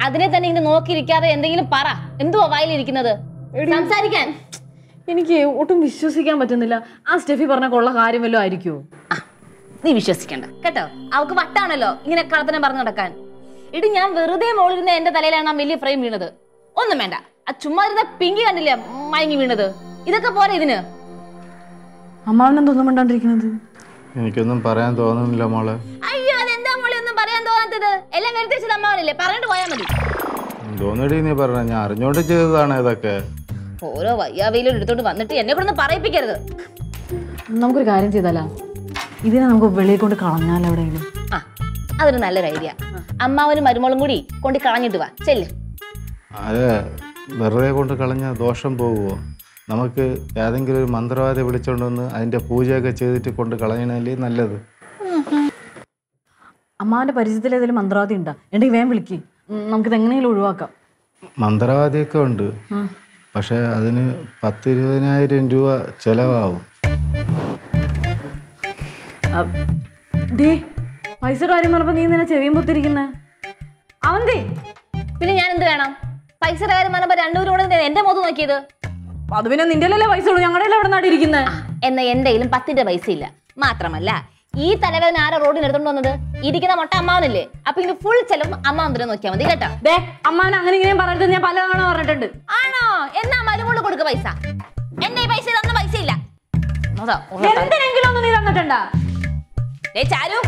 അതിനെ തന്നെ ഇങ്ങനെ നോക്കിയിരിക്കാതെ എന്തെങ്കിലും പറ എന്തുവാ വായിലിരിക്കുന്നത് സംസാരിക്കാൻ എനിക്ക് ഒട്ടും വിശ്വസിക്കാൻ പറ്റുന്നില്ല ആ സ്റ്റെഫി പറഞ്ഞ കൊള്ള കാര്യം വല്ലതും ആയിരിക്കുമോ ആ, നീ വിശ്വസിക്കണ്ട കേട്ടോ അവക്ക് വട്ടാണല്ലോ ഇങ്ങനെ കളത്തനം പറഞ്ഞു നടക്കാൻ ഇടി ഞാൻ വെറുതെ മോളിരുന്ന എന്റെ തലയിലാണ് ആ വലിയ ഫ്രെയിം വീണത് ഒന്നും വേണ്ട ആ ചുമ്മാ ഇരുന്ന പിങ്കി കണ്ടില്ലേ മയങ്ങി വീണത് ഇതൊക്കെ പോരെ ഇതിന് അമ്മാവനെന്തൊന്നും മിണ്ടാണ്ടിരിക്കുന്നത് എനിക്കൊന്നും പറയാൻ തോന്നുന്നില്ല മോളെ അയ്യോ അതെന്താ മോളെ ഒന്നും പറയാൻ തോന്നാത്തത് എല്ലാം വരുത്തിച്ചത് അമ്മാവനല്ലേ പറഞ്ഞിട്ട് പോയാൽ മതി തോന്നടി നീ പറഞ്ഞ ഞാൻ അറിഞ്ഞോണ്ട് ചെയ്തതാണ് ഇതൊക്കെ ഓരോ വയ്യാവയിലും എടുത്തോണ്ട് വന്നിട്ട് എന്നെ കൊണ്ടൊന്ന് പറയിപ്പിക്കരുത് നമുക്കൊരു കാര്യം ചെയ്താലാ ഇതിനെ നമുക്ക് വെളിയിൽ കൊണ്ട് കളഞ്ഞാലോ എവിടെയെങ്കിലും ആ അതൊരു നല്ലൊരു ഐഡിയ അമ്മാവനും മരുമോളും കൂടി കൊണ്ട് കളഞ്ഞിട്ട് വാ ചെല്ല് അത് വെറുതെ കൊണ്ട് കളഞ്ഞ ദോഷം പോകുമോ നമുക്ക് ഏതെങ്കിലും ഒരു മന്ത്രവാദി വിളിച്ചോണ്ട് വന്ന് അതിൻ്റെ പൂജയൊക്കെ ചെയ്തിട്ട് കൊണ്ട് കളയണല്ലേ നല്ലത് അമ്മാവന്റെ പരിചയത്തിൽ ഏതെങ്കിലും മന്ത്രവാദി ഉണ്ടാ ഉണ്ടെങ്കിൽ വേഗം വിളിക്ക് ഉം, നമുക്കിത് എങ്ങനെയെങ്കിലും ഒഴിവാക്കാം മന്ത്രവാദിയൊക്കെ ഉണ്ട് പക്ഷെ അതിന് പത്ത് ഇരുപതിനായിരം രൂപ ചിലവാകും ആ, ദേ പൈസയുടെ കാര്യം പറഞ്ഞപ്പോ നീ നിന്നെ ചെവിയും പൊത്തിരിക്കുന്നേ അവന്തേ പിന്നെ ഞാൻ എന്ത് വേണം പൈസ കാര്യം പറഞ്ഞപ്പോ രണ്ടുപേരും കൂടെ എന്തിനാ എന്റെ മുഖത്ത് നോക്കിയത് അത് പിന്നെ നിന്റെ അല്ലേ പൈസ ഉള്ളൂ ഞങ്ങളുടെ എവിടെ നാട്ടിരിക്കുന്നത് എന്ന എന്തെങ്കിലും പത്തിന്റെ പൈസ ഇല്ല മാത്രമല്ല ഈ തലവേദന ആരാ റോഡിന് എടുത്തോണ്ട് വന്നത് ഇരിക്കുന്ന മൊട്ട അമ്മാവനല്ലേ അപ്പൊ ഇതിന് ഫുൾ ചെലവും അമ്മാവൻ തന്നെ നോക്കിയാൽ മതി കേട്ടോ ദേ അമ്മാവൻ അങ്ങനെ ഇങ്ങനെയും പറഞ്ഞിട്ട് ഞാൻ പല തവണ പറഞ്ഞിട്ടുണ്ട് ആണോ എന്നാ മരുമോള് കൊടുക്ക പൈസ എന്റെ ഈ പൈസ തന്ന പൈസ ഇല്ല അതാ, ഉള്ള കാര്യം. എന്തിനെങ്കിലും ഒന്ന് നീ തന്നിട്ടുണ്ടാ ദേ ചാരു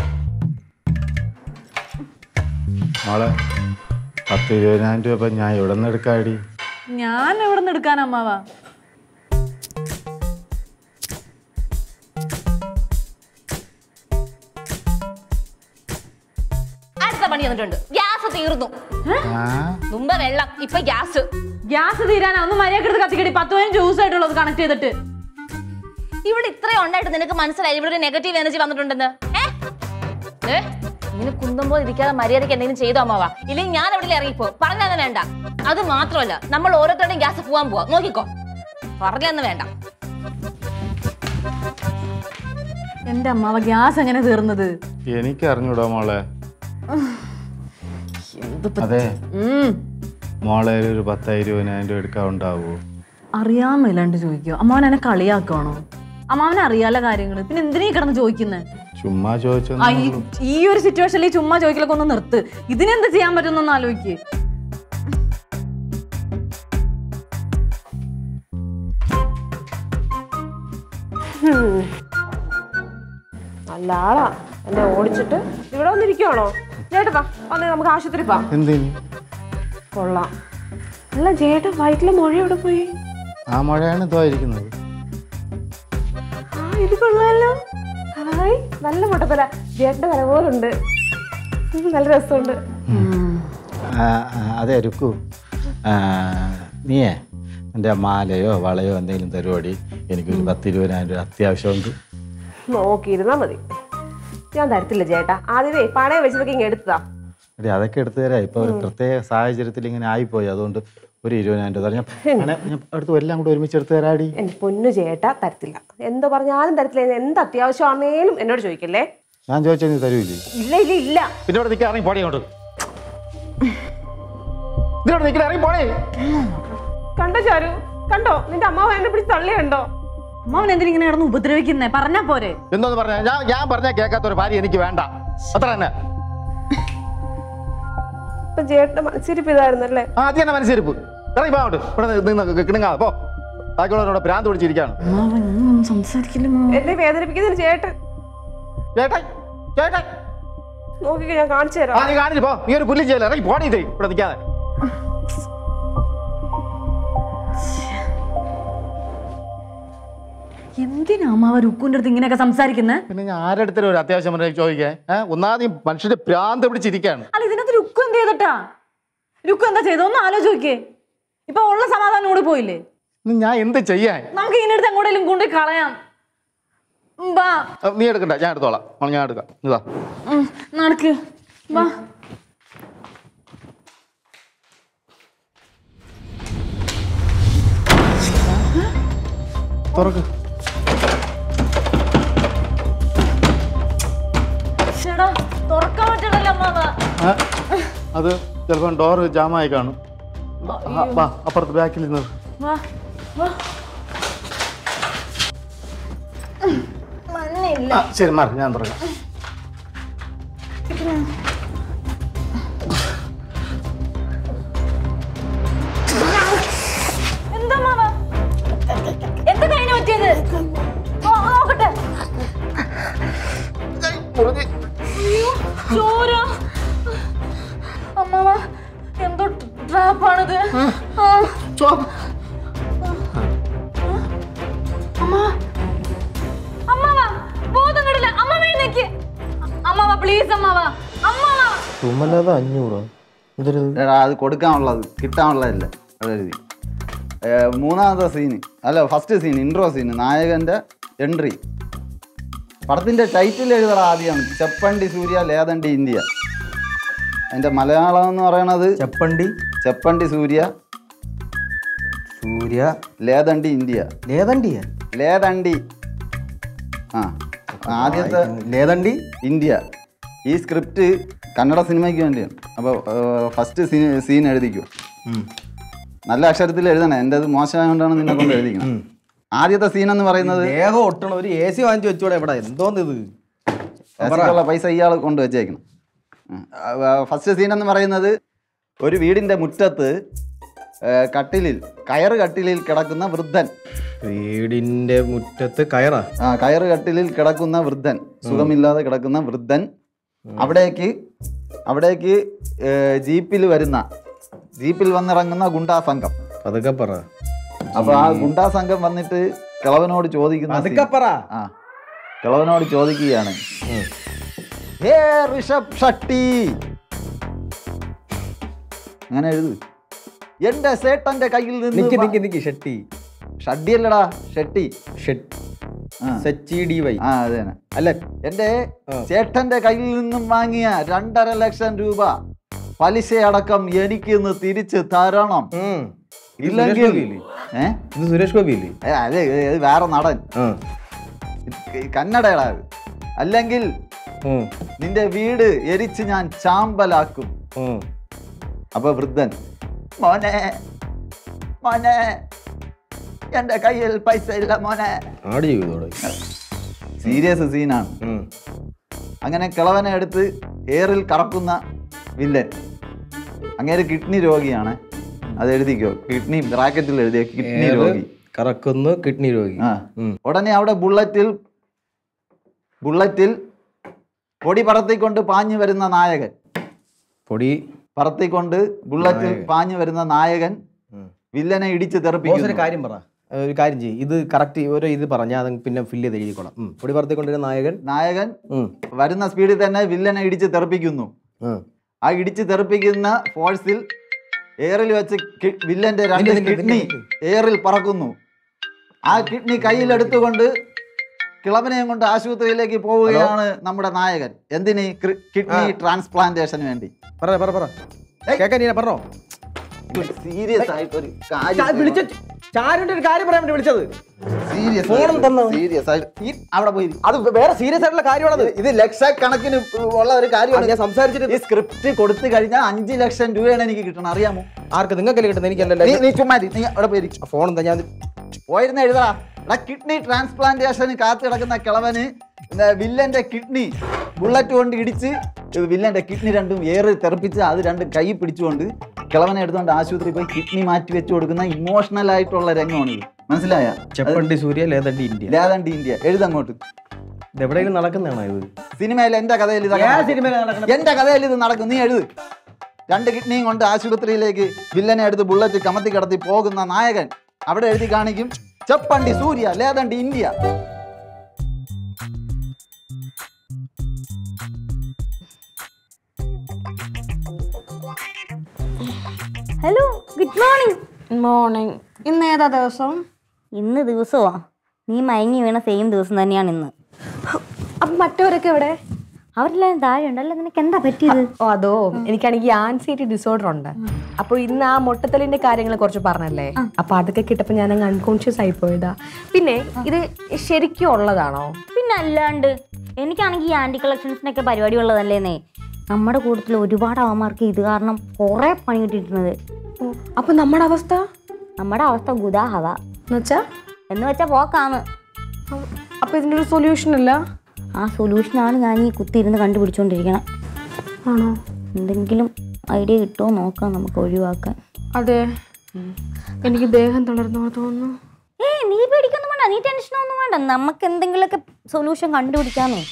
മോളെ പത്ത് ഇരുപതിനായിരം രൂപ ഇപ്പം ഞാൻ എവിടെ നിന്ന് എടുക്കാടി ഞാൻ എവിടെ നിന്ന് എടുക്കാൻ അമ്മാവാ അടുത്ത പണി വന്നിട്ടുണ്ട് ഗ്യാസ് തീർന്നു ആ മുമ്പ് വെള്ളം ഇപ്പൊ ഗ്യാസ് ഗ്യാസ് തീരാനാ ഒന്ന് മര്യാദ എടുത്ത് കത്തിക്കടി പത്ത് പതിനഞ്ച് ജ്യൂസ് ആയിട്ടുള്ളത് കണക്ട് ചെയ്തിട്ട് ഇവിടെ ഇത്രയും ഉണ്ടായിട്ട് നിനക്ക് മനസ്സിലായി ഇവിടെ ഒരു നെഗറ്റീവ് എനർജി വന്നിട്ടുണ്ടെന്ന് ഏ? ഏ? ഇങ്ങനെ കുന്തുമ്പോ ഇരിക്കാതെ മര്യാദയ്ക്ക് എന്തെങ്കിലും ചെയ്തോ അമ്മാവാ ഇല്ലെങ്കിൽ ഞാൻ എവിടെ ഇറങ്ങിപ്പോ പറഞ്ഞാൽ വേണ്ട അത് മാത്രമല്ല നമ്മൾ ഓരോരുത്തരുടെയും ഗ്യാസ് പോവാൻ പോവാ നോക്കിക്കോ പറഞ്ഞെന്ന് വേണ്ട എന്റെ അമ്മാവ ഗ്യാസ് എങ്ങനെ തീർന്നത് എനിക്ക് അറിഞ്ഞൂടാ മോളെ അതെ ഉം മോളെ ഒരു പത്ത് ഇരുപതിനായിരം രൂപ എടുക്കാൻ ഉണ്ടാവുമോ അറിയാൻ മേലാണ്ട് ചോദിക്കോ അമ്മാവൻ എന്നെ കളിയാക്കണോ അമ്മാവനെ അറിയാല കാര്യങ്ങള് പിന്നെ എന്തിനാ ഈ കിടന്ന് ചോദിക്കുന്നത് ചുമ്മാ ചോദിച്ചു ആ ഈ- ഈ ഒരു സിറ്റുവേഷനിൽ ഈ ചുമ്മാ ചോദിക്കലൊക്കെ ഒന്ന് നിർത്ത് ഇതിനെന്ത് ചെയ്യാൻ പറ്റുന്നൊന്ന് ആലോചിക്ക് നല്ല ആളാ എന്നെ ഓടിച്ചിട്ട് ഇവിടെ വന്നിരിക്കുവാണോ ചേട്ടാ വാ വന്നേ നമുക്ക് ആശുപത്രി പോവാം എന്തിന് കൊള്ളാം അല്ല ചേട്ടൻ വയറ്റിലെ മുഴ എവിടെ പോയി ആ മഴയാണ് ഇതായിരിക്കുന്നത് ആ ഇത് കൊള്ളാലോ ഹായ് നല്ല മുട്ടത്തല ചേട്ടന്റെ തല പോലുണ്ട് ഉം, നല്ല രസമുണ്ട് ആ, ആ, അതെ രുക്കു ആ, നീയേ എൻ്റെ മാലയോ വളയോ എന്തെങ്കിലും തരുവാടി എനിക്കൊരു പത്ത് ഇരുപതിനായിരം രൂപ അത്യാവശ്യമുണ്ട് നോക്കിയിരുന്നാ മതി ഞാൻ തരത്തില്ല ചേട്ടാ ആദ്യമേ പണയം വെച്ചതൊക്കെ ഇങ്ങനെ എടുത്തതാ എടി അതൊക്കെ എടുത്തു തരാം ഇപ്പോൾ ഒരു പ്രത്യേക സാഹചര്യത്തിൽ ഇങ്ങനെ ആയിപ്പോയി അതുകൊണ്ട് ഒരു ഇരുപതിനായിരം രൂപ തരാം ഞാൻ വേണേ ഞാൻ അടുത്ത് എല്ലാം കൂടെ ഒരുമിച്ച് എടുത്ത് തരാടി എന്റെ പൊന്നു ചേട്ടാ തരത്തില്ല എന്തോ പറഞ്ഞാലും തരത്തില്ല എന്ത് അത്യാവശ്യമാണേലും എന്നോട് ചോദിക്കല്ലേ ഞാൻ ചോദിച്ചാൽ നീ തരൂല്ലേ ഇല്ല ഇല്ല ഇല്ല പിന്നെ ഇവിടെ നിൽക്കാൻ ഇറങ്ങി പോടി അങ്ങോട്ട് ഇതിനോട് നിൽക്കാൻ ഇറങ്ങി പോടേ കണ്ടോ ചാരു കണ്ടോ നിന്റെ അമ്മാവ് എന്നെ പിടിച്ച് തള്ളി കണ്ടോ അമ്മാവൻ എന്തിനാ ഇങ്ങനെ കിടന്ന് ഉപദ്രവിക്കുന്നേ പറഞ്ഞാ പോരെ എന്തോന്ന് പറഞ്ഞ ഞാൻ ഞാൻ പറഞ്ഞാൽ കേൾക്കാത്ത ഒരു ഭാര്യ എനിക്ക് വേണ്ട അത്ര തന്നെ ഇപ്പൊ ചേട്ടന്റെ മനസ്സിരിപ്പ് ഇതായിരുന്നല്ലേ ആ അത് തന്നെ മനസ്സിരിപ്പ് ഇറങ്ങി പോ അങ്ങോട്ട് ഇവിടെ നിന്ന് കിണുങ്ങാ പോ ബാക്കിയുള്ളവരോട് ഭ്രാന്ത് പിടിച്ചിരിക്കുകയാണ് അമ്മാവൻ ഒന്നും സംസാരിക്കില്ല അമ്മാവൻ. എന്നെ വേദനിപ്പിക്കുന്നതിന് ചേട്ടൻ ചേട്ടായി ചേട്ടായി നോക്കിക്കോ ഞാൻ കാണിച്ചു ആ തരാം നീ കാണിച്ച് പോ നീ ഒരു പുല്ലും ചെയ്യല ഇറങ്ങി പോണി ഇതേ ഇവിടെ നിൽക്കാതെ എന്തിനാ അമ്മാവ രുക്കുവിന്റെ അടുത്ത് ഇങ്ങനെയൊക്കെ സംസാരിക്കുന്നേ പിന്നെ ഞാൻ ആരുടെ ഒരു അത്യാവശ്യം പറഞ്ഞാൽ ചോദിക്കാൻ ഏഹ് ഒന്നാമത് ഈ മനുഷ്യന്റെ ഭ്രാന്ത് പിടിച്ചിരിക്കുകയാണ് അല്ല ഇതിനകത്ത് രുക്കു എന്ത് ചെയ്തിട്ടാ രുക്കു എന്താ ചെയ്തത് ഒന്ന് ആലോചിക്കേ ഇപ്പൊ ഉള്ള സമാധാനം കൂടി പോയില്ലേ ഇനി ഞാൻ എന്ത് ചെയ്യാൻ നമുക്ക് ഇതിനടുത്ത് എങ്ങോട്ടെങ്കിലും കൊണ്ടുപോയി കളയാം ഉം, വാ ആ, നീ എടുക്കണ്ട ഞാൻ എടുത്തോളാം ആ, ഞാൻ എടുക്കാം ഇതാ ഉം, നടക്ക് വാ തുറക്ക് ചേടാ തുറക്കാൻ പറ്റണല്ലോ അമ്മാവ ആ, അത് ചിലപ്പോൾ ഡോറ് ജാമായി കാണും ആ, വാ അപ്പുറത്ത് ബാക്കിൽ നിന്ന് വാ വാ ആ, ശരി മാറി ഞാൻ തുടങ്ങാം എന്താ മാവ എന്താ കൈന് പറ്റിയത് നോ- നോക്കട്ടെ അയ്യോ, ചോര അമ്മാവ എന്തോ ട്രാപ്പാണിത് അമ്മാവ ബോധം കണ്ടില്ല അമ്മ എഴുന്നേക്ക് അമ്മാവ പ്ലീസ് അമ്മാവ അമ്മാവ തുമ്മല്ലാതെ അഞ്ഞൂറോ ഇതൊരു എടാ അത് കൊടുക്കാനുള്ളത് കിട്ടാനുള്ളതല്ല അതെഴുതി ഏ, മൂന്നാമത്തെ സീന് അല്ല ഫസ്റ്റ് സീൻ ഇൻട്രോ സീന് നായകന്റെ എൻട്രി പടത്തിന്റെ ടൈറ്റിൽ എഴുതടാ ആദ്യം ചെപ്പണ്ടി സൂര്യ ലേതണ്ടി ഇന്ത്യ അതിന്റെ മലയാളം എന്ന് പറയണത് ചെപ്പണ്ടി ചെപ്പണ്ടി സൂര്യ സൂര്യ ലേതണ്ടി ഇന്ത്യ ലേതണ്ടിയ ലേതണ്ടി ആ ആദ്യത്തെ ലേതണ്ടി ഇന്ത്യ ഈ സ്ക്രിപ്റ്റ് കന്നഡ സിനിമയ്ക്ക് വേണ്ടിയാണ് അപ്പോൾ ഫസ്റ്റ് സീൻ സീൻ എഴുതിക്കോ നല്ല അക്ഷരത്തിൽ എഴുതണേ എൻ്റെ അത് മോശമായതുകൊണ്ടാണ് നിന്നെ കൊണ്ട് എഴുതിക്കണം ആദ്യത്തെ സീൻ എന്ന് പറയുന്നത് ദേഹം ഒട്ടണം ഒരു എ സി വാങ്ങിച്ചു വെച്ചോടെ ഇവിടെ എന്തോന്ന് ഇത് ഉള്ള പൈസ ഇയാൾ കൊണ്ട് വെച്ചേക്കണം ഫസ്റ്റ് സീൻ എന്ന് പറയുന്നത് ഒരു വീടിൻ്റെ മുറ്റത്ത് ഏ, കട്ടിലിൽ കയറ് കട്ടിലിൽ കിടക്കുന്ന വൃദ്ധൻ വീടിന്റെ മുറ്റത്ത് കയറാ ആ കയറ് കട്ടിലിൽ കിടക്കുന്ന വൃദ്ധൻ സുഖമില്ലാതെ കിടക്കുന്ന വൃദ്ധൻ അവിടേക്ക് അവിടേക്ക് ഏ, ജീപ്പിൽ വരുന്ന ജീപ്പിൽ വന്നിറങ്ങുന്ന ഗുണ്ടാ സംഘം പതുക്കെ പറ അപ്പൊ ആ ഗുണ്ടാ സംഘം വന്നിട്ട് കിളവനോട് ചോദിക്കുന്ന പതുക്കെ scene. പറ ആ കിളവനോട് ചോദിക്കുകയാണ് ഹേ ഋഷഭ് ഷട്ടി അങ്ങനെ എഴുതു എന്റെ സേട്ടന്റെ കയ്യിൽ നിക്ക് നിന്ന് നിക്ക് നിക്ക് ഷെട്ടി ഷഡ്ഡി അല്ലടാ ഷെട്ടി ഷെട്ട് ആ. സെച്ചി ഡി വൈ ആ അതെ തന്നെ. അല്ല എന്റെ ആ. ചേട്ടന്റെ കയ്യിൽ നിന്നും വാങ്ങിയ രണ്ടര ലക്ഷം രൂപ പലിശയടക്കം എനിക്കിന്ന് തിരിച്ച് തരണം ഉം. ഇത് ഇല്ലെങ്കിൽ സുരേഷ് ഗോപിയില്ലേ? ഏ ഇത് സുരേഷ് ഗോപി ഇല്ലേ ഏ, അതെ ഇത് വേറെ നടൻ ആ ഇത് കന്നഡയടാ ഇത്. അല്ലെങ്കിൽ ഉം. നിന്റെ വീട് എരിച്ച് ഞാൻ ചാമ്പലാക്കും ഉം. അപ്പൊ വൃദ്ധൻ മോനെ മോനെ എന്റെ കയ്യിൽ പൈസ ഇല്ല മോനെ ആട് ചെയ്തോടെ സീരിയസ് സീനാണ് ഉം. അങ്ങനെ കിളവനെ എടുത്ത് ഏറിൽ കറക്കുന്ന വില്ലൻ അങ്ങേര് കിഡ്നി രോഗിയാണ് അത് എഴുതിക്കോ കിഡ്നി ബ്രാക്കറ്റിൽ എഴുതിയ കിഡ്നി ഏറ് രോഗി കറക്കുന്നു കിഡ്നി രോഗി ആ ഉം. ഉടനെ അവിടെ ബുള്ളറ്റിൽ ബുള്ളറ്റിൽ പൊടി പറത്തിക്കൊണ്ട് പാഞ്ഞു വരുന്ന നായകൻ പൊടി പറത്തിക്കൊണ്ട് ബുള്ളറ്റിൽ പാഞ്ഞു വരുന്ന നായകൻ ഉം. വില്ലനെ ഇടിച്ച് ബോസ് ഒരു തെറിപ്പിക്കുന്നു കാര്യം പറ ഒരു കാര്യം ചെയ്യും ഇത് കറക്റ്റ് ഓരോ ഇത് പറ ഞാൻ അത് പിന്നെ ഫില്ല് ചെയ്ത് എഴുതിക്കോളാം ഉം. പൊടി പറത്തിക്കൊണ്ടിരുന്ന നായകൻ നായകൻ ഉം. വരുന്ന സ്പീഡിൽ തന്നെ വില്ലനെ ഇടിച്ച് തെറിപ്പിക്കുന്നു ഉം. ആ ഇടിച്ച് തെറിപ്പിക്കുന്ന ഫോഴ്സിൽ എയറിൽ വെച്ച് കി- വില്ലന്റെ രണ്ട് നില്ല്, നില്ല്, കിഡ്നി നില്ല്. എയറിൽ പറക്കുന്നു ആ കിഡ്നി കയ്യിലെടുത്തുകൊണ്ട് കിളവനെയും കൊണ്ട് ആശുപത്രിയിലേക്ക് പോവുകയാണ് നമ്മുടെ നായകൻ എന്തിന് കി- കിഡ്നി ട്രാൻസ്പ്ലാന്റേഷന് വേണ്ടി പറ പറ പറ കേക്കാൻ നീ പറഞ്ഞോ സീരിയസ് ആയിട്ടൊരു വിളിച്ച ചാരുന്റെ ഒരു കാര്യം പറയാൻ വേണ്ടി വിളിച്ചത് സീരിയസ് ഫോണും തന്നോ? സീരിയസ് ആയിട്ട് ഈ അവിടെ പോയി ഇരി. അത് വേറെ സീരിയസ് ആയിട്ടുള്ള കാര്യമാണത് ഇത് ലക്ഷക്കണക്കിന് ഉള്ള ഒരു കാര്യമാണ് ഞാൻ സംസാരിച്ചിട്ട് ഈ സ്ക്രിപ്റ്റ് കൊടുത്തു കഴിഞ്ഞാൽ അഞ്ച് ലക്ഷം രൂപയാണ് എനിക്ക് കിട്ടണം അറിയാമോ ആർക്ക് നിങ്ങൾക്കല്ലേ കിട്ടുന്നത് എനിക്കല്ലല്ലോ നീ നീ ചുമ്മാ ഇരി. നീ അവിടെ പോയി ഇരി. ഫോൺ എന്താ ഞാൻ പോയിരുന്ന എഴുതാ എടാ കിഡ്നി ട്രാൻസ്പ്ലാന്റേഷന് കാത്തു കിടക്കുന്ന കിളവന് എന്താ വില്ലന്റെ കിഡ്നി ബുള്ളറ്റ് കൊണ്ട് ഇടിച്ച് വില്ലന്റെ കിഡ്നി രണ്ടും ഏറ് തെറിപ്പിച്ച് അത് രണ്ട് കൈ പിടിച്ചുകൊണ്ട് കിളവനെ എടുത്തുകൊണ്ട് ആശുപത്രി പോയി കിഡ്നി മാറ്റി വെച്ച് കൊടുക്കുന്ന ഇമോഷണൽ ആയിട്ടുള്ള രംഗമാണ് ഇത് മനസ്സിലായ ചെപ്പണ്ടി സൂര്യ ലേതണ്ടി ഇന്ത്യ ലേതണ്ട് ഇന്ത്യ എഴുതങ്ങോട്ട് ഇത് എവിടെയെങ്കിലും നടക്കുന്നതാണോ ഇത് സിനിമയിൽ എന്റെ കഥയിൽ ഇത് ഏത് സിനിമയിലാ നടക്കണത്? എന്റെ കഥയിൽ ഇത് നടക്കും നീ എഴുത് രണ്ട് കിഡ്നിയും കൊണ്ട് ആശുപത്രിയിലേക്ക് വില്ലനെ എടുത്ത് ബുള്ളറ്റ് കമത്തി കിടത്തി പോകുന്ന നായകൻ അവിടെ എഴുതി കാണിക്കും ചെപ്പണ്ടി സൂര്യ ലേതണ്ടി India hello good morning morning ഇന്ന് ഏതാ ദിവസം ഇന്ന് ദിവസമാ നീ മയങ്ങി വീണ സെയിം ദിവസം തന്നെയാണ് ഇന്ന് അപ്പം മറ്റവരൊക്കെ എവിടെ അവരെല്ലാം താഴെ ഉണ്ടല്ലോ നിനക്ക് എന്താ പറ്റിയത് ഓ അതോ എനിക്കാണെങ്കിൽ ആൻസൈറ്റി ഡിസോർഡർ ഉണ്ട് അപ്പോൾ ഇന്ന് ആ മൊട്ടത്തലിന്റെ കാര്യങ്ങൾ കുറച്ച് പറഞ്ഞല്ലേ അപ്പൊ അതൊക്കെ കിട്ടപ്പോൾ ഞാൻ അങ്ങ് അൺകോൺഷ്യസ് ആയി പോയതാ പിന്നെ ഇത് ശരിക്കും ഉള്ളതാണോ പിന്നെ അല്ലാണ്ട് എനിക്കാണെങ്കിൽ ഈ ആന്റി കളക്ഷൻസിനൊക്കെ പരിപാടി ഉള്ളതല്ലേന്നേ നമ്മുടെ കൂട്ടത്തിൽ ഒരുപാട് അവന്മാർക്ക് ഇത് കാരണം കുറെ പണി കിട്ടിയിട്ടുള്ളത് അപ്പൊ നമ്മുടെ അവസ്ഥ നമ്മുടെ അവസ്ഥ ഗുദാഹവ എന്നുവെച്ചാ എന്ന് വെച്ചാൽ പോക്കാന്ന് അപ്പൊ ഇതിന്റെ ഒരു സൊല്യൂഷൻ അല്ല ആ സൊല്യൂഷനാണ് ഞാൻ ഈ കുത്തിയിരുന്ന് കണ്ടുപിടിച്ചുകൊണ്ടിരിക്കണം ആണോ എന്തെങ്കിലും ഐഡിയ കിട്ടുമോ നോക്കാം നമുക്ക് ഒഴിവാക്കാൻ അതെ എനിക്ക് ദേഹം തളർന്നു തോന്നുന്നു ഏ നീ പേടിക്കൊന്നും വേണ്ട നീ ടെൻഷനൊന്നും വേണ്ട നമുക്ക് എന്തെങ്കിലുമൊക്കെ സൊല്യൂഷൻ കണ്ടുപിടിക്കാമേ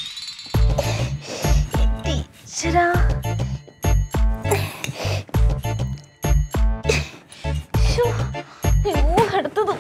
അടുത്തത്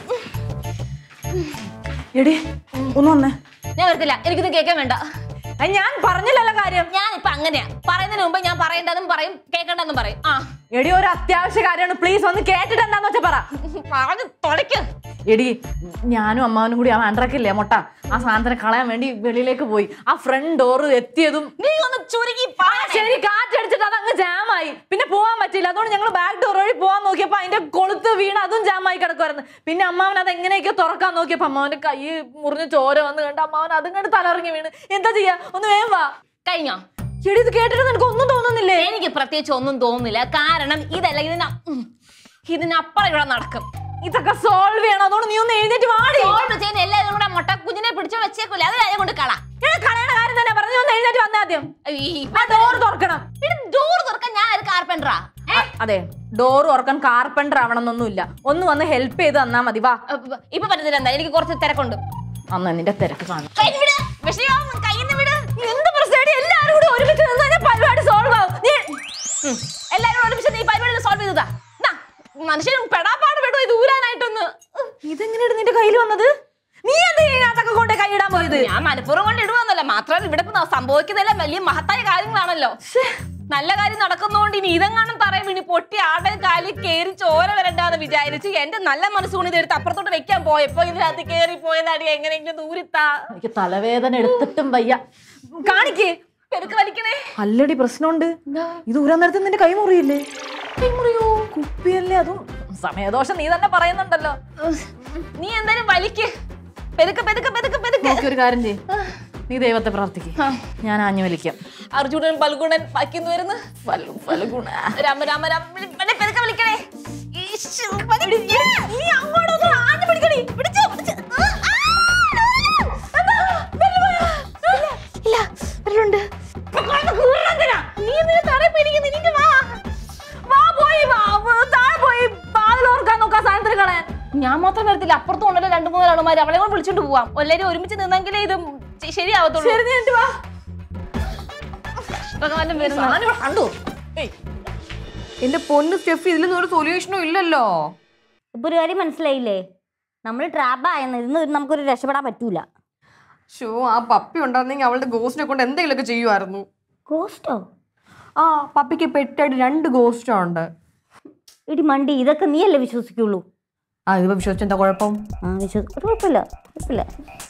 എടി ഒന്ന് വന്നേ ഞാൻ വരത്തില്ല എനിക്കിത് കേൾക്കാൻ വേണ്ട അത് ഞാൻ പറഞ്ഞില്ലല്ലോ കാര്യം ഞാൻ ഇപ്പൊ അങ്ങനെയാ പറയുന്നതിന് മുമ്പ് ഞാൻ പറയേണ്ടതും പറയും കേൾക്കേണ്ടതും പറയും ആ എടി ഒരു അത്യാവശ്യ കാര്യമാണ് പ്ലീസ് ഒന്ന് കേട്ടിട്ട് എന്താന്ന് വെച്ചാ പറ പറഞ്ഞു തുളയ്ക്ക് എടി ഞാനും അമ്മാവനും കൂടി ആ ആൻഡ്രാക്കില്ലേ മുട്ട ആ സാധനത്തിനെ കളയാൻ വേണ്ടി വെളിയിലേക്ക് പോയി ആ ഫ്രണ്ട് ഡോറ് എത്തിയതും നീ ഒന്ന് ചുരുങ്ങി ആ, ശരി കാറ്റടിച്ചിട്ട് അതങ്ങ് ജാമായി പിന്നെ പോവാൻ പറ്റില്ല അതുകൊണ്ട് ഞങ്ങൾ ബാക്ക് ഡോർ വഴി പോവാൻ നോക്കിയപ്പോ അതിന്റെ കൊളുത്ത് വീണ് അതും ജാമായി കിടക്കുമായിരുന്നു പിന്നെ അമ്മാവൻ അത് എങ്ങനെയൊക്കെ തുറക്കാൻ നോക്കിയപ്പോ അമ്മാവന്റെ കൈ മുറിഞ്ഞ് ചോര വന്ന് കണ്ട് അമ്മാവൻ അതും കണ്ട് തലറിങ്ങി വീണ് എന്താ ചെയ്യാ ഒന്ന് വേഗം വാ കഴിഞ്ഞോ എടി ഇത് കേട്ടിട്ട് നിനക്ക് ഒന്നും തോന്നുന്നില്ലേ എനിക്ക് പ്രത്യേകിച്ച് ഒന്നും തോന്നുന്നില്ല കാരണം ഇതല്ല ഇതിന ഉം. ഇതിനപ്പുറം ഇവിടെ നടക്കും ഇതൊക്കെ സോൾവ് ചെയ്യണം അതുകൊണ്ട് നീ ഒന്ന് എഴുന്നേറ്റ് വാടി സോൾവ് ചെയ്യുന്ന എല്ലാവരും കൂടെ മുട്ട കുഞ്ഞിനെ പിടിച്ചു വെച്ചേക്കൂല അത് കാര്യം കൊണ്ട് കള എടാ, കളയണ കാര്യം തന്നെ പറഞ്ഞു ഒന്ന് എഴുന്നേറ്റ് വന്നേ ആദ്യം ആ ഡോർ തുറക്കണം ഡോർ തുറക്കാൻ ഞാൻ ഒരു കാർപ്പൻറ്ററാ അ- അതെ ഡോർ തുറക്കാൻ കാർപ്പൻറ്റർ ആവണമെന്നൊന്നുമില്ല ഒന്ന് വന്ന് ഹെൽപ്പ് ചെയ്ത് തന്നാ മതി വാ ഇപ്പൊ പറ്റത്തില്ല എന്താ എനിക്ക് കുറച്ച് തിരക്കുണ്ട് അന്ന് നിന്റെ തിരക്ക് കാണും കയ്യിൽ വിട് വിഷയമാവും കയ്യിൽ നിന്ന് വിട് എന്ത് പ്രശ്നം എല്ലാരും കൂടി ഒരുമിച്ച് നിന്ന് കഴിഞ്ഞാൽ പരിപാടി സോൾവ് ആവും നീ ഉം. എല്ലാവരും ഒരുമിച്ച് നീ പരിപാടി സോൾവ് ചെയ്തതാ എന്നാ, മനുഷ്യനും പെടാപ്പാട് പെടോ ഇത് ഊരാനായിട്ടൊന്ന് ഇതെങ്ങനെയാണ് നിന്റെ കയ്യിൽ വന്നത് നീ എന്താ ഇതിനകത്തൊക്കെ കൊണ്ട് കൈയിടാൻ പോയത് ഞാൻ മനഃപൂർവ്വം കൊണ്ട് ഇടുവന്നല്ല മാത്രമല്ല ഇവിടെ ഇപ്പൊ സംഭവിക്കുന്നതെല്ലാം വലിയ മഹത്തായ കാര്യങ്ങളാണല്ലോ നല്ല കാര്യം നടക്കുന്നതുകൊണ്ട് ഇനി ഇതെങ്ങാനും പറയും ഇനി പൊട്ടി ആടെ കാലിൽ കേറി ചോര വരണ്ടാന്ന് വിചാരിച്ച് എന്റെ നല്ല മനസ്സുകൊണ്ട് ഇതെടുത്ത് അപ്പുറത്തോട്ട് വെക്കാൻ പോയപ്പോ ഇതിനകത്ത് കേറി പോയതാടി എങ്ങനെയെങ്കിലും ദൂരിത്താ എനിക്ക് തലവേദന എടുത്തിട്ടും വയ്യ കാണിക്കേ പെരുക്ക് വലിക്കണേ അല്ലടി പ്രശ്നമുണ്ട് ഇത് ഊരാൻ നേരത്തെ നിന്റെ കൈ മുറിയില്ലേ കൈ മുറിയോ കുപ്പിയല്ലേ അതും സമയദോഷം നീ തന്നെ പറയുന്നുണ്ടല്ലോ നീ എന്തായാലും വലിക്ക് പെരുക്ക് പെരുക്ക് പെരുക്ക് പെരുക്ക് നോക്കി ഒരു കാര്യം ചെയ്യ് നീ ദൈവത്തെ പ്രാർത്ഥിക്കും ഞാൻ ആഞ്ഞു വലിക്കാം അർജുനൻ പൽഗുണൻ ബാക്കിന്ന് വരുന്നു ഫലു ഫലഗുണ രാമ രാമ രാമ വിളി- വിളി- പെരുക്ക് വിളിക്കണേ ഈശ്ശോ, വലിക്ക്. നീ അങ്ങോട്ടൊന്ന് ആഞ്ഞ് പിടിക്കടി. പിടിച്ചോ, പിടിച്ച്. ആ, ആ, എന്താ? വിരല് പോയോ? ഇല്ല, ഇല്ല, വിരലുണ്ട്. ഇപ്പൊ കിടന്ന് കീറുന്നെന്തിനാ? നീ എന്തിനാ തറയിൽ പിടിക്കുന്നെ? എണീറ്റ് വാ. വാ പോയി വാ വ- താഴെ പോയി പാതിൽ ഓർക്കാൻ നോക്കാം സാധനത്തിന് കളയാൻ ഞാൻ മാത്രം വരത്തില്ല അപ്പുറത്തും ഉണ്ടല്ലോ രണ്ടു മൂന്ന് ആളുമാര് അവളെ കൂടെ വിളിച്ചോണ്ട് പോവാം എല്ലാരും ഒരുമിച്ച് നിന്നെങ്കിലേ ഇത് ശ- ശരിയാവത്തുള്ളൂ ശരി നീ എന്നിട്ട് വാ ഭഗവാന്റെ വരുന്നു സാധനം ഇവിടെ കണ്ടു എന്റെ പൊന്ന് സ്റ്റെഫ് ഇതിലൊന്നും ഒരു സൊല്യൂഷനും ഇല്ലല്ലോ ഇപ്പൊ ഒരു കാര്യം മനസ്സിലായില്ലേ നമ്മൾ ട്രാപ്പ് ആയെന്ന് ഇന്ന് നമുക്കൊരു രക്ഷപ്പെടാൻ പറ്റൂല ഷോ ആ പപ്പി ഉണ്ടായിരുന്നെങ്കിൽ അവളുടെ ഗോസ്റ്റിനെ കൊണ്ട് എന്തെങ്കിലുമൊക്കെ ചെയ്യുമായിരുന്നു കോസ്റ്റോ ആ പപ്പിക്ക് പെറ്റായിട്ട് രണ്ട് ഗോസ്റ്റും ഉണ്ട് ഇടി മണ്ടി ഇതൊക്കെ നീയല്ലേ വിശ്വസിക്കുള്ളൂ ആ ഇതിപ്പോ വിശ്വസിച്ചെന്താ കുഴപ്പം ആ വിശ്വസ ഒരു കുഴപ്പമില്ല കുഴപ്പമില്ല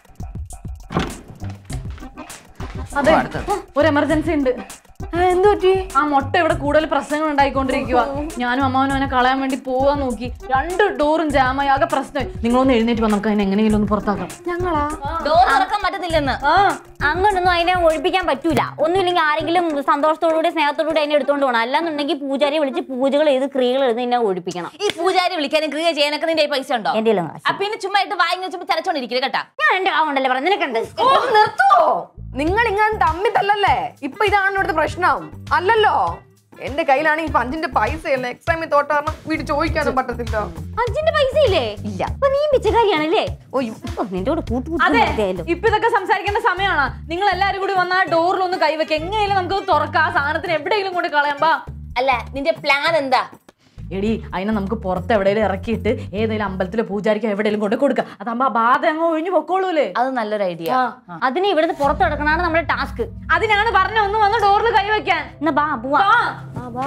അതെ ഒരു എമർജൻസി ഉണ്ട് എന്ത് പറ്റി ആ മുട്ട ഇവിടെ കൂടുതൽ പ്രശ്നങ്ങൾ ഉണ്ടായിക്കൊണ്ടിരിക്കുക ഞാനും അമ്മാവനും അവനെ കളയാൻ വേണ്ടി പോവാൻ നോക്കി രണ്ട് ഡോറും ജാമായി ആകെ പ്രശ്നമായി നിങ്ങളൊന്ന് എഴുന്നേറ്റ് വന്ന് നമുക്ക് അതിനെ എങ്ങനെയെങ്കിലും ഒന്ന് പുറത്താക്കാം ഞങ്ങളാ ഡോർ തുറക്കാൻ പറ്റത്തില്ലെന്ന് ആ അങ്ങനൊന്നും അതിനെ ഒഴിപ്പിക്കാൻ പറ്റൂല ഒന്നുമില്ലെങ്കിൽ ആരെങ്കിലും സന്തോഷത്തോടുകൂടി സ്നേഹത്തോടുകൂടി അതിനെ എടുത്തോണ്ട് പോകണം അല്ലാന്നുണ്ടെങ്കിൽ പൂജാരിയെ വിളിച്ച് പൂജകൾ ചെയ്ത് ക്രിയകൾ ചെയ്ത് ഇതിനെ ഒഴിപ്പിക്കണം ഈ പൂജാരി വിളിക്കാനും ക്രിയ ചെയ്യാനൊക്കെ നിന്റെ കയ്യിൽ പൈസ ഉണ്ടോ എന്റെ കയ്യിലും കാശ്. അപ്പൊ പിന്നെ ചുമ്മാ ഇട്ട് വാങ്ങി വെച്ചപ്പോ തിരച്ചോണ്ടിരിക്കരുത് കേട്ടാ ഞാൻ എന്റെ ആവണ്ടല്ലേ പറഞ്ഞു നിനക്കുണ്ട് നിർത്തുവോ നിങ്ങൾ ഇങ്ങനെ തമ്മിൽ തല്ലല്ലേ ഇപ്പൊ ഇതാണ് ഇവിടുത്തെ പ്രശ്നം അല്ലല്ലോ എന്റെ കയ്യിലാണെങ്കിൽ ഇപ്പൊ അഞ്ചിന്റെ പൈസ അല്ല എക്സാമിൽ തോട്ട കാരണം വീട്ടിൽ ചോദിക്കാനും പറ്റത്തില്ല അഞ്ചിന്റെ പൈസ ഇല്ലേ ഇല്ല അപ്പൊ നീ പിച്ചക്കാരിയാണല്ലേ ഓ നിന്റെ കൂടെ അതെ കൂട്ടുകൂട്ടിയായാലും ഇപ്പൊ ഇതൊക്കെ സംസാരിക്കേണ്ട സമയമാണ് നിങ്ങൾ എല്ലാരും കൂടി വന്ന ആ ഡോറിൽ ഒന്ന് കൈവെക്ക എങ്ങനെയാലും നമുക്ക് തുറക്കാം ആ സാധനത്തിന് എവിടെയെങ്കിലും കൊണ്ട് കളയാം ബാ അല്ല നിന്റെ പ്ലാൻ എന്താ എടി അതിനെ നമുക്ക് പുറത്ത് എവിടെയെങ്കിലും ഇറക്കിയിട്ട് ഏതെങ്കിലും അമ്പലത്തിലെ പൂജാരിക്ക് എവിടെയെങ്കിലും കൊണ്ട് കൊടുക്കുക അതാകുമ്പോ ആ ബാധ അങ്ങ് ഒഴിഞ്ഞു പൊക്കോളൂലേ അത് നല്ലൊരു ഐഡിയ അതിന് ഇവിടുന്ന് പുറത്ത് കിടക്കണാണ് നമ്മുടെ ടാസ്ക് അതിനാണ് പറഞ്ഞ ഒന്ന് വന്ന് ഡോറിൽ കൈവെക്കാൻ എന്നാ ബാ പോവാ ആ.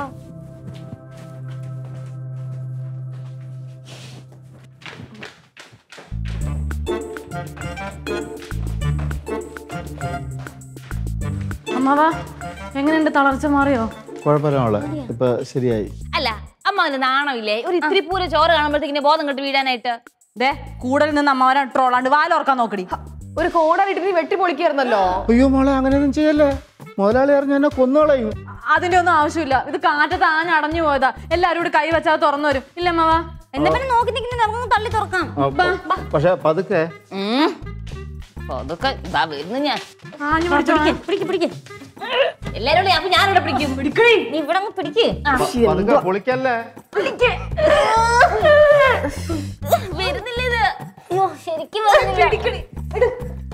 അമ്മാവാ എങ്ങനെയുണ്ട് തളർച്ച മാറിയോ കുഴപ്പമില്ല മോളെ ഇപ്പൊ ശരിയായി അല്ല അമ്മ അവന് നാണമില്ലേ ഒരു ഇത്തിരി പൂര ചോറ് കാണുമ്പോഴത്തേക്കിന് ബോധം കെട്ട് വീഴാനായിട്ട് ദേ കൂടുതൽ നിന്ന് അമ്മാവനെ ട്രോളാണ്ട് വാലോർക്കാൻ നോക്കടി ഒരു കോടാലിട്ട് നീ വെട്ടി പൊളിക്കായിരുന്നല്ലോ അയ്യോ മോളെ അങ്ങനെയൊന്നും ചെയ്യല്ലേ മുതലാളി അറിഞ്ഞ എന്നെ കൊന്നോളയും അതിന്റെ ഒന്നും ആവശ്യമില്ല ഇത് കാറ്റത്ത് ആഞ്ഞ അടഞ്ഞു പോയതാ എല്ലാരും കൂടി കൈ വെച്ചാൽ തുറന്നു വരും ഇല്ല അമ്മാവാ എന്താ പിന്നെ നോക്കി നിൽക്കുന്നത് നമുക്കൊന്ന് തള്ളി തുറക്കാം പക്ഷെ പതുക്കെ ഉം. അതൊക്കെ ഇതാ വരുന്നു ഞാൻ ആഞ്ഞു പിടിച്ചോ പിടിക്ക് പിടിക്ക് എല്ലാരും കൂടി അപ്പൊ ഞാനിവിടെ പിടിക്കും നീ ഇവിടെ അങ്ങ് പിടിക്ക് പതുക്കെ പൊളിക്കല്ലേ വരുന്നില്ല ഇത് അയ്യോ ശരിക്കും വരുന്നില്ല.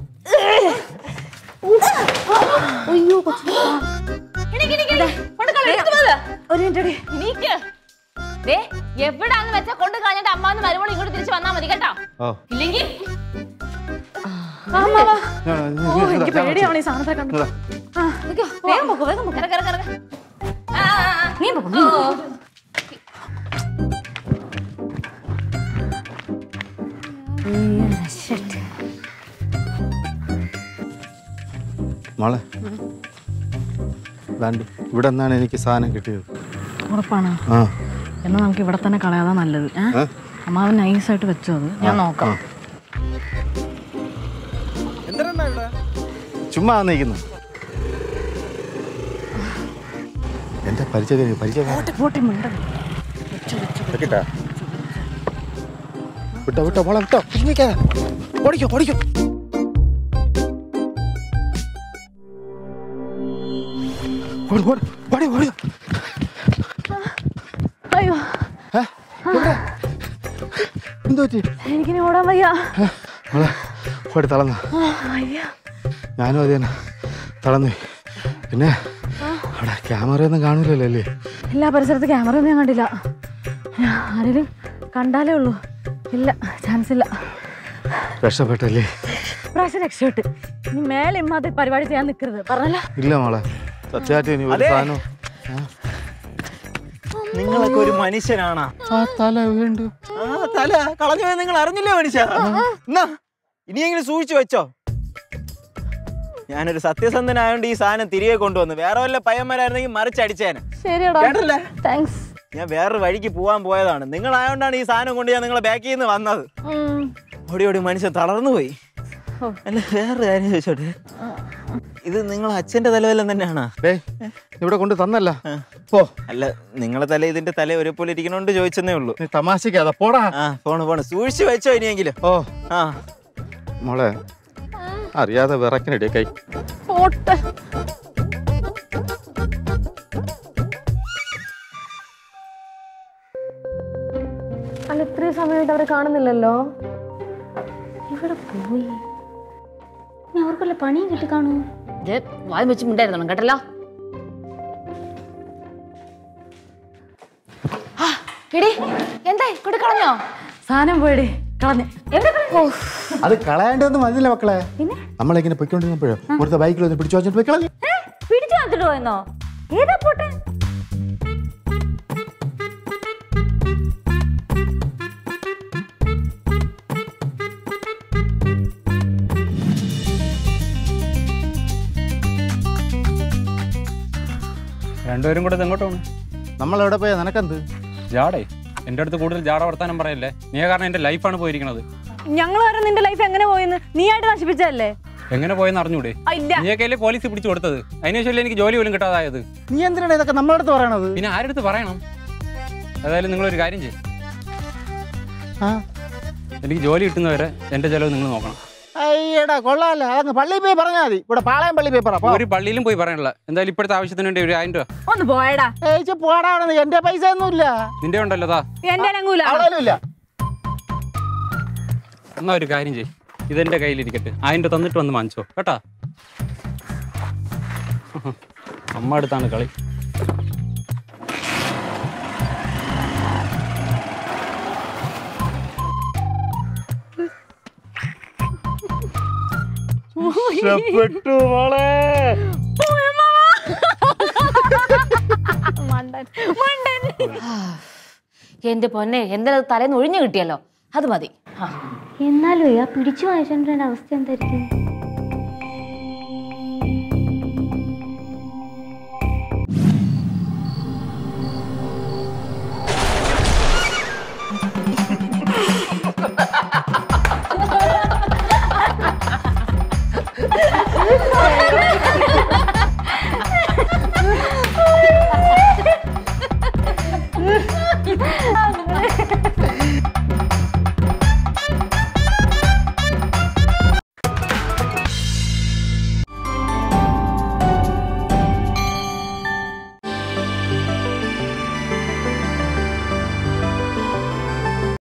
അയ്യോ കൊച്ചു എണീക്ക്, എണീക്ക്, എണീക്ക്. കൊണ്ട് കളി, എടുത്ത് പോര്. ഒരു മിനിറ്റ് എണീക്ക്. ദേ, എവിടാന്ന് വെച്ചാ കൊണ്ട് കളഞ്ഞിട്ട് അമ്മാന്ന് വരുമ്പോൾ ഇങ്ങോട്ട് തിരിച്ചു വന്നാ മതി കേട്ടോ ഓ ഇല്ലെങ്കിൽ അമ്മാവാ ഞാൻ- ഞാൻ- ഓ എനിക്ക് പേടിയാണ് ഈ സാധനത്തെ കണ്ടു ഇതാ. ആ നിൽക്കോ, വേഗം പൊക്കോ വേഗം പൊക്കോ കിടക്ക്, കിടക്ക്, കിടക്ക്. ആ, ആ, ആ. നീ പൊക്കോ നീ ഓ, പൊക്കോ. മോളെ വേണ്ട ഇവിടെ നിന്നാണ് എനിക്ക് സാധനം കിട്ടിയത് ഉറപ്പാണ് ആ എന്നാ നമുക്ക് ഇവിടെ തന്നെ കളയാതാ നല്ലത് ഏ? ഏ? അമ്മാവൻ നൈസായിട്ട് വെച്ചോ അത് ഞാൻ നോക്കാം ചുമ്മാ വന്നിരിക്കുന്നു എന്റെ പരിചയം പരിചയം പോട്ടെ മിണ്ടത് കിട്ടാ വിട്ടോ വിട്ടോ മോളെ വിട്ടോ പിടിക്കാതെ ഓടിക്കോ ഓടിക്കോ ഓടി ഓടി ഓടി ഓടി അയ്യോ ഏ? എവിടെ? എന്ത് പറ്റി എനിക്കിനി ഓടാൻ വയ്യ മോളെ ഓടി തളർന്ന ആ, വയ്യ ഞാനും അത് തന്നെ തളർന്നു പിന്നെ അവിടെ ക്യാമറ ഒന്നും കാണൂലല്ലോ അല്ലേ എല്ലാ പരിസരത്ത് ക്യാമറ ഒന്നും ഞാൻ കണ്ടില്ല ഞാൻ ആരെങ്കിലും കണ്ടാലേ ഉള്ളൂ ഇല്ല ചാൻസ് ഇല്ല രക്ഷപ്പെട്ടല്ലേ പ്രാവശ്യം രക്ഷപ്പെട്ട് ഇനി മേലെ ഇമ്മാതിരി പരിപാടി ചെയ്യാൻ നിൽക്കരുത് പറഞ്ഞല്ലോ ഇല്ല മോളെ സത്യമായിട്ട് ഇനി ഒരു സാധനം നിങ്ങളൊക്കെ ഒരു മനുഷ്യനാണാ ആ തല വീണ്ടും ആ തല കളഞ്ഞു പോയത് നിങ്ങൾ അറിഞ്ഞില്ലേ മനുഷ്യ എന്നാ ഇനിയെങ്കിലും സൂക്ഷിച്ചു വെച്ചോ ഞാനൊരു സത്യസന്ധനായോണ്ട് ഈ സാധനം തിരികെ കൊണ്ടുവന്നു വേറെ വല്ല പയ്യന്മാരായിരുന്നെങ്കിൽ മറിച്ചടിച്ചേനെ ശരിയടാ കേട്ടല്ലേ താങ്ക്സ് ഞാൻ വേറൊരു വഴിക്ക് പോവാൻ പോയതാണ് നിങ്ങളായോണ്ടാണ് ഈ സാധനം കൊണ്ട് ഞാൻ നിങ്ങളെ ബാക്കിൽ നിന്ന് വന്നത് ഓടി ഓടി മനുഷ്യൻ തളർന്നു പോയി അല്ല വേറൊരു കാര്യം ചോദിച്ചോട്ടെ ഇത് നിങ്ങൾ അച്ഛന്റെ തലവല്ലം തന്നെയാണോ ഡേ ഇവിടെ കൊണ്ട് തന്നല്ല ആ. പോ അല്ല നിങ്ങളെ തല ഇതിന്റെ തല ഒരേപോലെ ഇരിക്കണോണ്ട് ചോദിച്ചെന്നേ ഉള്ളൂ നീ തമാശക്കാതെ പോടാ ആ പോണ് പോണ് സൂക്ഷിച്ചു വെച്ചോ ഇനിയെങ്കിലും ഓ ആ മോളെ അറിയാതെ വിറക്കിനടിയ കൈ പോട്ടെ അല്ല ഇത്രയും സമയമായിട്ട് അവരെ കാണുന്നില്ലല്ലോ ഇവിടെ പോയി ഇനി അവർക്കുള്ള പണിയും കിട്ടി കാണൂ ദേ, വായ വെച്ച് മിണ്ടായിരുന്നു കേട്ടല്ലോ ആ, എടി എന്തായി കൊണ്ട് കളഞ്ഞോ സാധനം പോയിടി കളഞ്ഞ് അത് കളയാണ്ടൊന്നും മതിയില്ല മക്കളെ പിന്നെ നമ്മളിങ്ങനെ പൊയ്ക്കൊണ്ടിരുന്നപ്പോഴോ ഒരുത്ത ബൈക്കിൽ ഒന്ന് പിടിച്ചു വെച്ചിട്ട് പോയി കളഞ്ഞു പിടിച്ചു വന്നിട്ട് പോയെന്നോ ഏതാ പോട്ടെ രണ്ടുപേരും കൂടെ ഇത് എങ്ങോട്ട് പോകണം നമ്മളെവിടെ പോയാ നിനക്കെന്ത് ജാടേ എൻ്റെ അടുത്ത് കൂടുതൽ ജാട വർത്താനം പറയല്ലേ നീ കാരണം എൻ്റെ ലൈഫാണ് പോയിരിക്കണത് ഞങ്ങൾ വരെ നിന്റെ ലൈഫ് എങ്ങനെ പോയെന്ന് നീ ആയിട്ട് നശിപ്പിച്ചതല്ലേ എങ്ങനെ പോയെന്ന് അറിഞ്ഞൂടെ ആ, ഇല്ല നീയൊക്കെയല്ലേ പോലീസ് പിടിച്ചു കൊടുത്തത് അതിനുശേഷം എനിക്ക് ജോലി പോലും കിട്ടാതായത് നീ എന്തിനാണ് ഇതൊക്കെ നമ്മളടുത്ത് പറയണത് പിന്നെ ആരെടുത്ത് പറയണം ഏതായാലും നിങ്ങളൊരു കാര്യം ചെയ്യും ആ എനിക്ക് ജോലി കിട്ടുന്നവരെ എൻ്റെ ചിലവ് നിങ്ങൾ നോക്കണം അയ്യടാ കൊള്ളാല്ല അതങ്ങ് പള്ളിയിൽ പോയി പറഞ്ഞാൽ മതി ഇവിടെ പാളയം പള്ളി പോയി പറ പോ. ഒരു പള്ളിയിലും പോയി പറയാനുള്ള എന്തായാലും ഇപ്പോഴത്തെ ആവശ്യത്തിന് വേണ്ടി ഒരു ആയിരം രൂപ ഒന്ന് പോയടാ ഏച്ചി പോടാണെന്ന് എന്റെ പൈസ ഒന്നുമില്ല നിന്റെ ഉണ്ടല്ലോ താ എന്റെ അനങ്ങൂല അവിടെ ഇല്ല എന്നാ ഒരു കാര്യം ചെയ്യും ഇതെന്റെ കയ്യിലിരിക്കട്ടെ ആയിരം രൂപ തന്നിട്ട് വന്ന് വാങ്ങിച്ചോ കേട്ടാ അമ്മ അടുത്താണ് കളി രക്ഷപ്പെട്ടു മോളെ എന്റെ പൊന്നെ എന്തായാലും തലേന്ന് ഒഴിഞ്ഞു കിട്ടിയല്ലോ അത് മതി ആ എന്നാലും ആ പിടിച്ചു വാങ്ങിച്ചോണ്ടിന്റെ അവസ്ഥ എന്തായിരിക്കും അയ്യോ